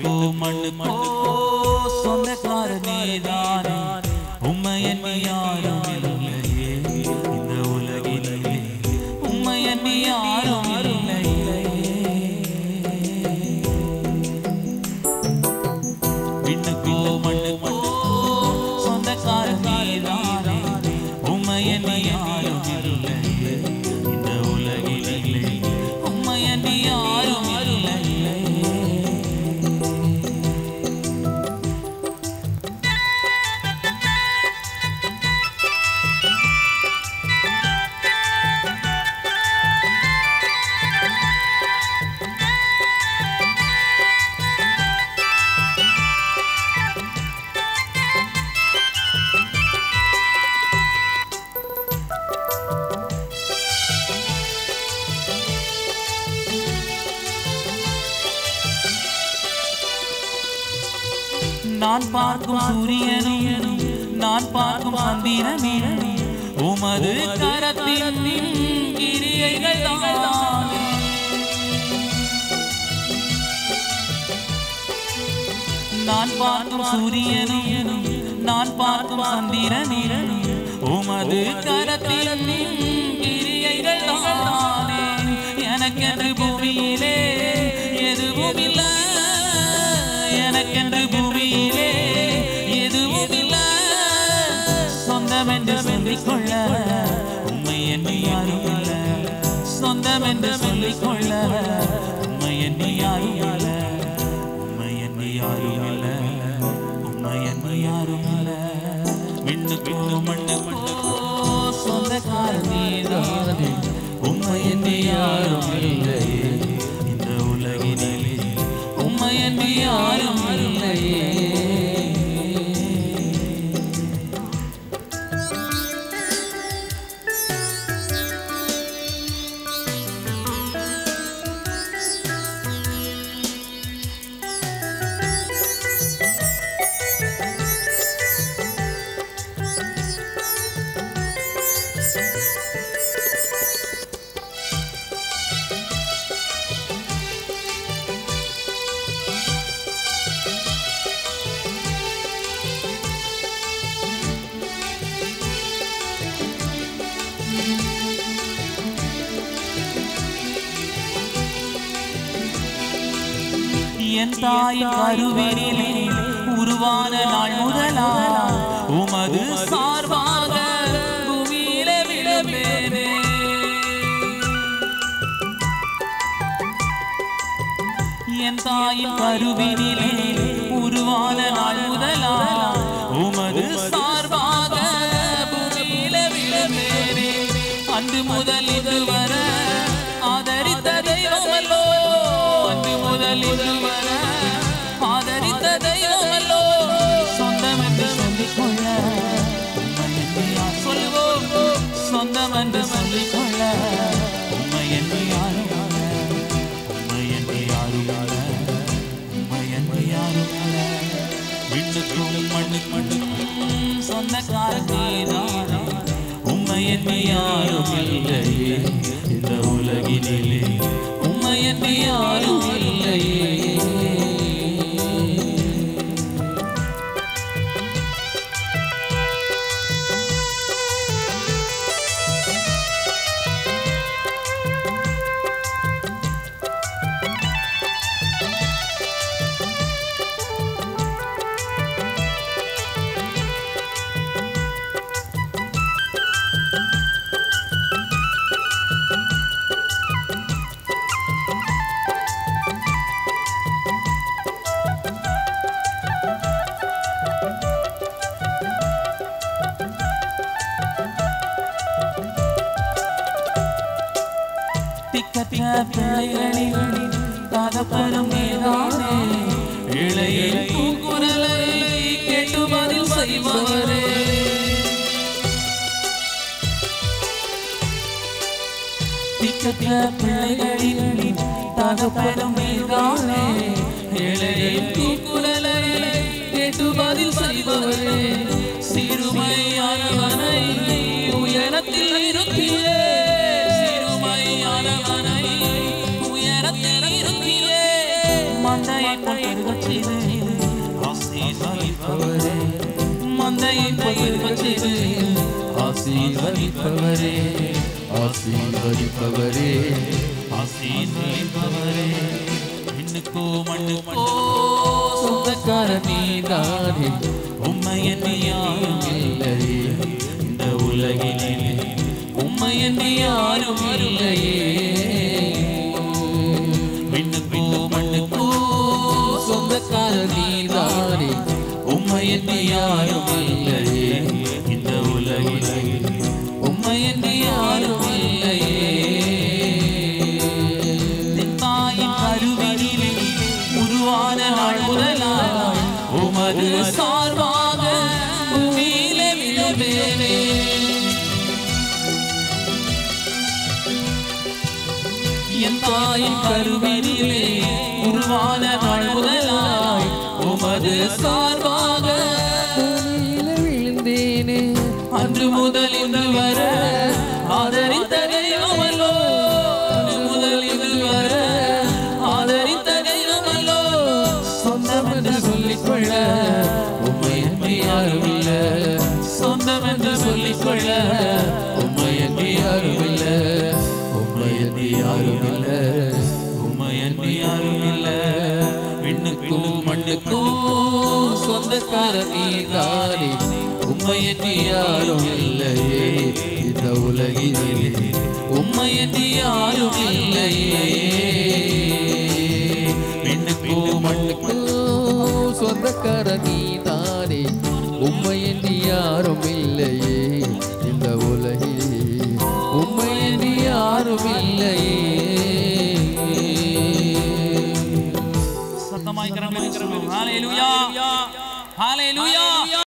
விண்ணுக்கோ மண்ணுக்கோ சொந்தக்கார நீதானே உண்மை எண்ணி யாரும் இல்லையே இந்த உலகிலே உண்மை எண்ணி யாரும் இல்லையே விண்ணுக்கோ மண்ணுக்கோ சொந்தக்கார நீதானே உண்மை எண்ணி யாரும் இல்லையே இந்த உலகிலே உண்மை எண்ணி யாரும் இல்லையே நான் பார்க்கும் சூரியனும் நான் பார்க்கும் சந்திரனும் உமது கரத்தின் கிரியைகள் தானே நான் பார்க்கும் சூரியனும் நான் பார்க்கும் சந்திரனும் உமது கரத்தின் கிரியைகள் தானே எனக்கென்று பூமியிலே எதுவும் இல்லை எனக்கென்று பூமியிலே எதுவும் இல்லை சொந்தம் என்று சொல்லிக்கொள்ள உண்மை எண்ணி யாரும் இல்லை சொந்தம் என்று சொல்லிக்கொள்ள உண்மை எண்ணி யாரும் இல்லை உண்மை எண்ணி யாரும் இல்லை உண்மை எண்ணி யாரும் இல்லை விண்ணுக்கோ மண்ணுக்கோ சொந்தக்கார நீதானே உண்மை எண்ணி யாரும் இல்லையே இந்த உலகினிலே உண்மை எண்ணி யாரும் இல்லையே என் தாயின் கருவினிலே உருவான நாள் முதலா உமது சார்பாக பூமியிலே விழுவேனே என் தாயின் கருவினிலே உருவான நாள் முதலா உமது சார்பாக பூமியிலே விழுவேனே அன்று முதல் இதுவரை ஆதரித்த தெய்வமல்லோ அன்று முதல் இதுவரை ஆதரித்த தெய்வமல்லோ சொந்தம் என்று சொல்லிக்கொள்ள உண்மை என்று யார் சொல்லுவோம் சொந்தம் என்று சொல்லிக்கொள்ள உண்மை என்று யாரும் அல்ல. உண்மை என்று யாரும் அல்ல. உண்மை என்று யாரும் அல்ல. விண்ணுக்கும் மண்ணுக்கும் சொந்தக்கார நீதானே உண்மை என்று யாரும் இல்லையே இந்த உலகினிலே உண்மை என்று யாரும் இல்லையே திக்கற்ற பிள்ளைகளில் தகப்பனும் நீதானே இளையின் கூக்குரலை கேட்டு பதில் செய்பவரே திக்கற்ற பிள்ளைகளில் தகப்பனும் நீதானே இளையின் கூக்குரலை கேட்டு பதில் செய்பவரே சிறுமையானவனை உயரத்தில் இருக்கியே சிறுமையானவனை உயரத்தில் இருக்கியே மந்தையை கொண்டிருக்கச் பெருமச்செய்து ஆசீர்வதிப்பவரே ஆசீர்வதிப்பவரே ஆசீர்வதிப்பவரே விண்ணுக்கோ மண்ணுக்கோ சொந்தக்கார நீதானே உம்மை எண்ணி யாரும் இல்லையே இந்த உலகிலே உம்மை எண்ணி யாரும் இல்லையே விண்ணுக்கோ மண்ணுக்கோ சொந்தக்கார நீதானே உம்மை எண்ணி யாரும் இல்லையே இந்த உலகிலே உம்மை எண்ணி யாரும் இல்லையே என் தாயின் கருவினிலே உருவான நாள் முதலாய் உமது சார்பாக பூமியிலே விழுவேனே என் தாயின் கருவினிலே உருவான நாள் முதலாய் உமது சார்பாக பூமியில விழுந்தேனே அன்று முதல் இன்று வர ஆதரித்த தெய்வமல்லோ அன்று முதல் இன்று வர ஆதரித்த தெய்வமல்லோ சொந்தம் என்று சொல்லிக்கொள்ள உம்மை என்று யாரும் இல்ல சொந்தம் என்று சொல்லிக்கொள்ள உம்மை என்று யாரும் இல்ல உம்மை என்று யாரும் இல்ல உம்மை என்று யாரும் இல்ல விண்ணுக்கும் மண்ணுக்கும் சொந்தக்கார நீதானே உம்மை என்று யாரும் இல்லையே இந்த உலகிலே உம்மை என்று யாரும் இல்லையே விண்ணுக்கும் மண்ணுக்கும் சொந்தக்கார நீதானே உம்மை என்று யாரும் இல்லையே இந்த உலகிலே உம்மை என்று யாரும் இல்லையே சத்தமாய் கரங்களை சொல்லுவோம் ஹalleluya ஹalleluya